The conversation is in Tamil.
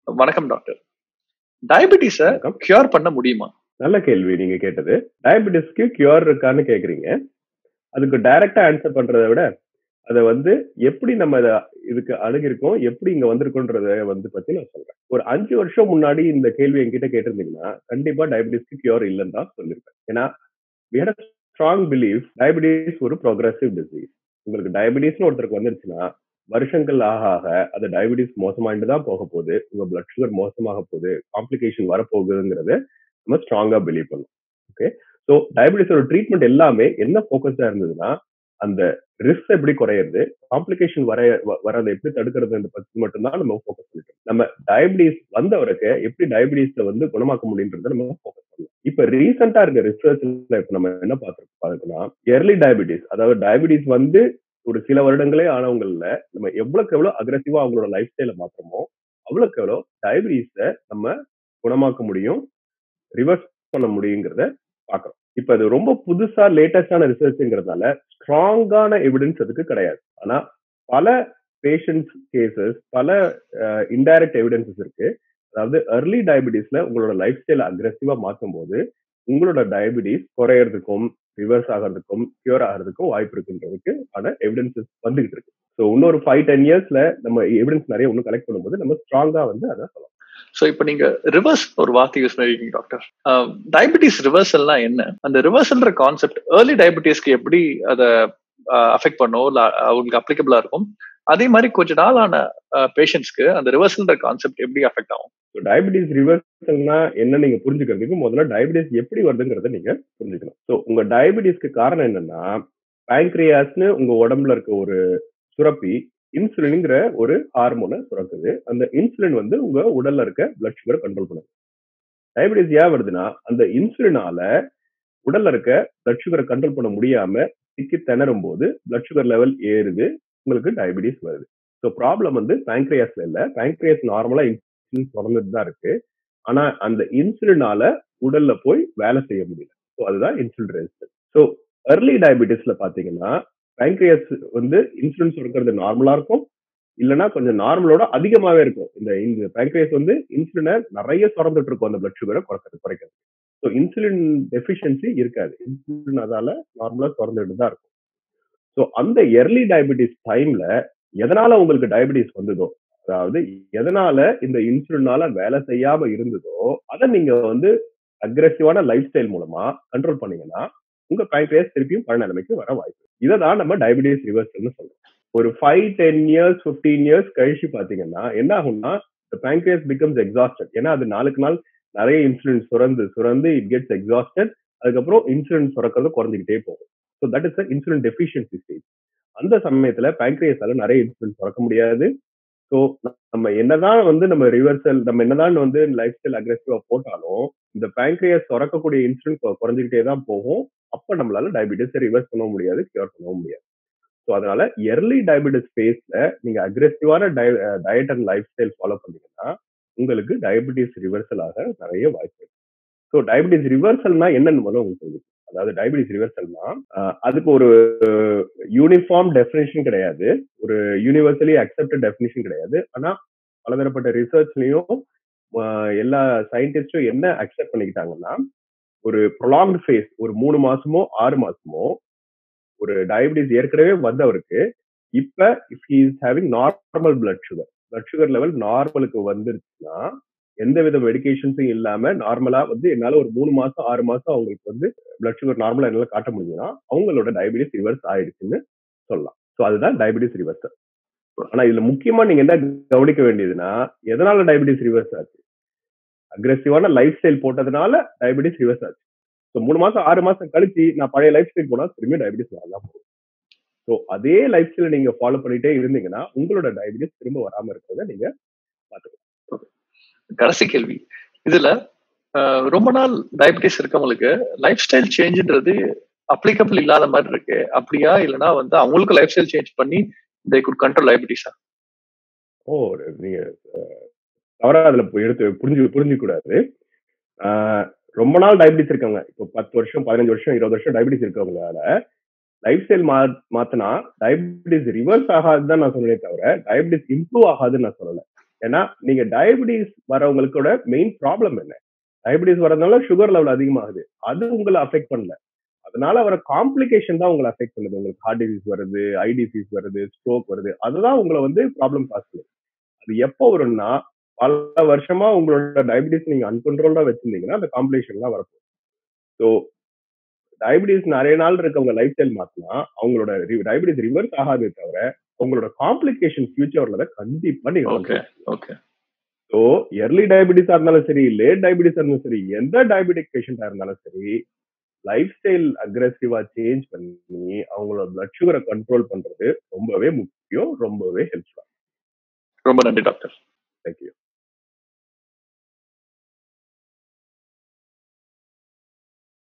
வணக்கம் டாக்டர் டயபிட்டிஸ வணக்கம் கியூர் பண்ண முடியுமா நல்ல கேள்வி நீங்க கேட்டது டயபெட்டிஸ்க்கு கியூர் இருக்கான்னு கேக்குறீங்க அதுக்கு டைரக்டா ஆன்சர் பண்றதை விட அதை வந்து எப்படி நம்ம இத இதுக்கு அணுகிருக்கோம் எப்படி இங்க வந்திருக்கோன்றத வந்து பத்தி நான் சொல்றேன் ஒரு அஞ்சு வருஷம் முன்னாடி இந்த கேள்வி என்கிட்ட கேட்டிருந்தீங்கன்னா கண்டிப்பா டயபெட்டிஸ்க்கு கியூர் இல்லைன்னு தான் சொல்லியிருப்பேன் ஏன்னா we had a strong belief diabetes ஒரு ப்ரோக்ரஸிவ் டிசீஸ் உங்களுக்கு டயபெட்டிஸ்னு ஒருத்தருக்கு வந்துருச்சுன்னா வருஷங்கள் ஆக ஆக அது டயபெட்டிஸ் மோசமாயிட்டு தான் போக போகுது உங்க பிளட் சுகர் மோசமாக போகுது காம்ப்ளிகேஷன் வரப்போகுதுங்கிறத நம்ம ஸ்ட்ராங்கா பிலீவ் பண்ணும் ஓகே ஸோ டயபெட்டிஸோட ட்ரீட்மெண்ட் எல்லாமே என்ன ஃபோக்கஸ்டா இருந்ததுன்னா அந்த ரிஸ்க் எப்படி குறையிறது காம்ப்ளிகேஷன் வர வ- வரதை எப்படி தடுக்கிறது பத்தி மட்டும்தான் நம்ம ஃபோக்கஸ் பண்ணிட்டோம் நம்ம டயபிட்டிஸ் வந்தவருக்கு எப்படி டயபிட்டிஸ வந்து குணமாக்க முடியுன்றதை நம்ம ஃபோக்கஸ் பண்ணலாம் இப்ப ரீசெண்டா இருக்க ரிசர்ச்ல இப்ப நம்ம என்ன பார்த்திருக்கோம் பார்த்தோம்னா எர்லி டயபிட்டிஸ் அதாவது டயபிட்டிஸ் வந்து ஒரு சில வருடங்களே ஆனவங்கள்ல நம்ம எவ்வளவுக்கு எவ்வளவு அக்ரெசிவா அவங்களோட லைஃப் ஸ்டைல மாத்துறோமோ அவ்வளவுக்கு எவ்வளவு டயபிட்டிஸ நம்ம குணமாக்க முடியும் ரிவர்ஸ் பண்ண முடியுங்கிறத பார்க்கறோம் இப்ப அது ரொம்ப புதுசா லேட்டஸ்டான ரிசர்ச்ங்கிறதுனால ஸ்ட்ராங்கான எவிடன்ஸ் அதுக்கு கிடையாது ஆனா பல பேஷண்ட்ஸ் கேசஸ் பல இன்டைரக்ட் எவிடன்சஸ் இருக்கு அதாவது early டயபிட்டிஸ்ல உங்களோட லைஃப் ஸ்டைல அக்ரெசிவா மாற்றும் போது உங்களோட டயபிட்டிஸ் குறையறதுக்கும் ரிவர்ஸ் ஆகிறதுக்கும் கியூர் ஆகிறதுக்கும் வாய்ப்பு இருக்குன்றதுக்கு ஆன எவிடன்சஸ் வந்துகிட்டு இருக்கு ஸோ இன்னொரு ஃபைவ் டென் இயர்ஸ்ல நம்ம எவிடன்ஸ் நிறைய ஒன்றும் கலெக்ட் பண்ணும்போது நம்ம ஸ்ட்ராங்கா வந்து அதை சொல்லலாம் சோ இப்போ நீங்க ரிவர்ஸ் ஒரு வார்த்தை யூஸ் பண்ணிருக்கீங்க டாக்டர் டயபிட்டிஸ் ரிவர்சல்னா என்ன அந்த ரிவர்சல்ன்ற கான்செப்ட் ஏர்லி டயபிட்டிஸ்க்கு எப்படி அதை அஃபெக்ட் பண்ணும் இல்ல அவங்களுக்கு அப்ளிகபிளா இருக்கும் அதே மாதிரி கொஞ்ச நாளான பேஷண்ட்ஸ்க்கு அந்த ரிவர்சல்ன்ற கான்செப்ட் எப்படி அஃபெக்ட் ஆகும் ஸோ டயபிட்டிஸ் ரிவர்சல்னா என்ன நீங்க புரிஞ்சுக்கிறதுக்கு முதல்ல டயபிட்டிஸ் எப்படி வருதுங்கிறத நீங்க புரிஞ்சுக்கணும் ஸோ உங்க டயபிட்டிஸ்க்கு காரணம் என்னன்னா பேங்க்ரியாஸ்னு உங்க உடம்புல இருக்க ஒரு சுரப்பி இன்சுலின்ங்கிற ஒரு ஹார்மோனை சுரக்குது அந்த இன்சுலின் வந்து உங்க உடல்ல இருக்க பிளட் சுகரை கண்ட்ரோல் பண்ணுது டயபிட்டிஸ் ஏன் வருதுன்னா அந்த இன்சுலினால உடல்ல இருக்க பிளட் சுகரை கண்ட்ரோல் பண்ண முடியாம திக்கி திணறும் போது பிளட் சுகர் லெவல் ஏறுது உங்களுக்கு டயபிட்டிஸ் வருது ஸோ ப்ராப்ளம் வந்து பேங்க்ரியாஸ்ல இல்ல பேங்க்ரியாஸ் நார்மலா இன்சுலின் தொடர்ந்துட்டு தான் இருக்கு ஆனா அந்த இன்சுலினால உடல்ல போய் வேலை செய்ய முடியல ஸோ அதுதான் இன்சுலின் ரெசிஸ்டன்ஸ் ஸோ early டயபிட்டிஸ்ல பாத்தீங்கன்னா பேங்க்ரியாஸ் வந்து இன்சுலின் சுரக்கிறது நார்மலா இருக்கும் இல்லைன்னா கொஞ்சம் நார்மலோட அதிகமாவே இருக்கும் இந்த இந்த பேங்க்ரியாஸ் வந்து இன்சுலினை நிறைய சுரந்துட்டு இருக்கும் அந்த பிளட் சுகரை குறைக்கிறது குறைக்கிறது ஸோ இன்சுலின் டெஃபிஷியன்சி இருக்காது இன்சுலின் அதால நார்மலா சுரந்துட்டு தான் இருக்கும் ஸோ அந்த எர்லி டயபிட்டிஸ் டைம்ல எதனால உங்களுக்கு டயபிட்டிஸ் வந்ததோ அதாவது எதனால இந்த இன்சுலினால வேலை செய்யாம இருந்ததோ அதை நீங்க வந்து அக்ரெசிவான லைஃப் ஸ்டைல் மூலமா கண்ட்ரோல் பண்ணீங்கன்னா உங்க பேங்க்ரியாஸ் திருப்பியும் பல நிலைமைக்கு வர வாய்ப்பு இதை தான் நம்ம டயபிட்டிஸ் ரிவர்சல்னு சொல்றோம் ஒரு five ten years fifteen years கழிச்சு பாத்தீங்கன்னா என்ன ஆகும்னா பேங்க்ரியாஸ் பிகம்ஸ் எக்ஸாஸ்டட் ஏன்னா அது நாளுக்கு நாள் நிறைய இன்சுலின் சுரந்து சுரந்து இட் கெட்ஸ் எக்ஸாஸ்டட் அதுக்கப்புறம் இன்சுலின் சுரக்கிறது குறைஞ்சிக்கிட்டே போகும் so that is insulin deficiency stage அந்த சமயத்துல பேங்க்ரியாஸால நிறைய இன்சுலின் சுரக்க முடியாது ஸோ நம்ம என்னதான் வந்து நம்ம ரிவர்சல் நம்ம என்னதான் வந்து லைஃப் ஸ்டைல் அக்ரெசிவா போட்டாலும் இந்த பேங்க்ரியாஸ் சுரக்கக்கூடிய இன்சுலின் குறைஞ்சிக்கிட்டே தான் போகும் அப்ப நம்மளால டயபிட்டிஸ் ரிவர்ஸ் பண்ண முடியாது கியூர் பண்ணவும் முடியாது ஸோ அதனால எர்லி டயபிட்டிஸ் ஃபேஸ்ல நீங்க அக்ரெசிவான diet and lifestyle follow பண்ணீங்கன்னா உங்களுக்கு டயபிட்டிஸ் ரிவர்சல் ஆக நிறைய வாய்ப்பு இருக்கு ஸோ டயபிட்டிஸ் ரிவர்சல்னா என்னன்னு முதல்ல உங்களுக்கு தெரியும் அதாவது டயபிட்டிஸ் ரிவர்சல்னா அதுக்கு ஒரு யூனிஃபார்ம் டெஃபினேஷன் கிடையாது ஒரு யூனிவர்சலி அக்செப்டட் டெஃபினேஷன் கிடையாது ஆனா பலதரப்பட்ட ரிசர்ச்லயும் எல்லா சயின்டிஸ்டும் என்ன அக்செப்ட் பண்ணிக்கிட்டாங்கன்னா ஒரு ப்ரொலாங்ட் ஃபேஸ் ஒரு மூணு மாசமோ ஆறு மாசமோ ஒரு டயபிட்டிஸ் ஏற்கனவே வந்தவருக்கு இப்ப if he is having normal blood sugar blood sugar level நார்மலுக்கு வந்துருச்சுன்னா எந்த வித மெடிகேஷன்ஸும் இல்லாம நார்மலா வந்து என்னால ஒரு மூணு மாசம் ஆறு மாசம் அவங்களுக்கு வந்து பிளட் சுகர் நார்மலா என்னால காட்ட முடியும்னா அவங்களோட டயபிட்டிஸ் ரிவர்ஸ் ஆயிடுச்சுன்னு சொல்லலாம் ஸோ அதுதான் டயபிட்டிஸ் ரிவர்சல் ஆனா இதுல முக்கியமா நீங்க என்ன கவனிக்க வேண்டியதுன்னா எதனால டயபிட்டிஸ் ரிவர்ஸ் ஆச்சு அக்ரெசிவான லைஃப் ஸ்டைல் போட்டதுனால டயபிட்டிஸ் ரிவர்ஸ் ஆச்சு ஸோ மூணு மாசம் ஆறு மாசம் கழிச்சு நான் பழைய லைஃப் ஸ்டைல் போனா திரும்பி டயபிட்டிஸ் வரலாம் போகும் ஸோ அதே லைஃப் ஸ்டைல நீங்க ஃபாலோ பண்ணிட்டே இருந்தீங்கன்னா உங்களோட டயபிட்டிஸ் திரும்ப வராம இருக்கிறத நீங்க பாத்துக்கலாம் கடைசி கேள்வி இதுல ரொம்ப நாள் டயபிட்டிஸ் இருக்கவங்களுக்கு லைஃப் ஸ்டைல் சேஞ்சுன்றது அப்ளிகபிள் இல்லாத மாதிரி இருக்கு அப்படியா இல்லைன்னா வந்து அவங்களுக்கு லைஃப் ஸ்டைல் சேஞ்ச் பண்ணி தே குட் கண்ட்ரோல் டயபிட்டிஸா ஓ நீங்க தவறா அதுல எடுத்து புரிஞ்சு புரிஞ்சு கூடாது ரொம்ப நாள் டயபிட்டிஸ் இருக்கவங்க இப்போ பத்து வருஷம் பதினஞ்சு வருஷம் இருபது வருஷம் டயபிட்டிஸ் இருக்கவங்களால லைஃப் ஸ்டைல் மா மாத்தினா டயபிட்டிஸ் ரிவர்ஸ் ஆகாதுதான் நான் சொன்னேன் தவிர டயபிட்டிஸ் இம்ப்ரூவ் ஆகாதுன்னு நான் சொல்லல ஏன்னா நீங்க டயபிட்டிஸ் வரவங்களுக்கோட மெயின் ப்ராப்ளம் என்ன டயபிட்டிஸ் வரதுனால சுகர் லெவல் அதிகமாகுது அது உங்களை அஃபெக்ட் பண்ணல அதனால வர காம்ப்ளிகேஷன் தான் உங்களை அஃபெக்ட் பண்ணுது உங்களுக்கு ஹார்ட் டிசீஸ் வருது ஐ டிசீஸ் வருது ஸ்ட்ரோக் வருது அதுதான் உங்களை வந்து ப்ராப்ளம் காசு பண்ணுது அது எப்போ வரும்னா பல வருஷமா உங்களோட டயபிட்டிஸ் நீங்க அன்கண்ட்ரோல்டா வச்சிருந்தீங்கன்னா அந்த காம்ப்ளிகேஷன் தான் வரப்போகுது ஸோ டயபிட்டிஸ் நிறைய நாள் இருக்கவங்க லைஃப் ஸ்டைல் மாத்தினா அவங்களோட டயபிட்டிஸ் ரிவர்ஸ் ஆகாதே தவிர உங்களோட காம்ப்ளிகேஷன் ஃபியூச்சர்ல தான் கண்டிப்பா நீங்க ஓகே ஓகே ஸோ எர்லி டயபிட்டிஸா இருந்தாலும் சரி லேட் டயபிட்டிஸா இருந்தாலும் சரி எந்த டயபிட்டிக் பேஷண்டா இருந்தாலும் சரி லைஃப் ஸ்டைல் அக்ரெசிவா சேஞ்ச் பண்ணி அவங்களோட பிளட் சுகரை கண்ட்ரோல் பண்றது ரொம்பவே முக்கியம் ரொம்பவே ஹெல்ப்ஃபுல்லா ரொம்ப நன்றி டாக்டர் தேங்க்யூ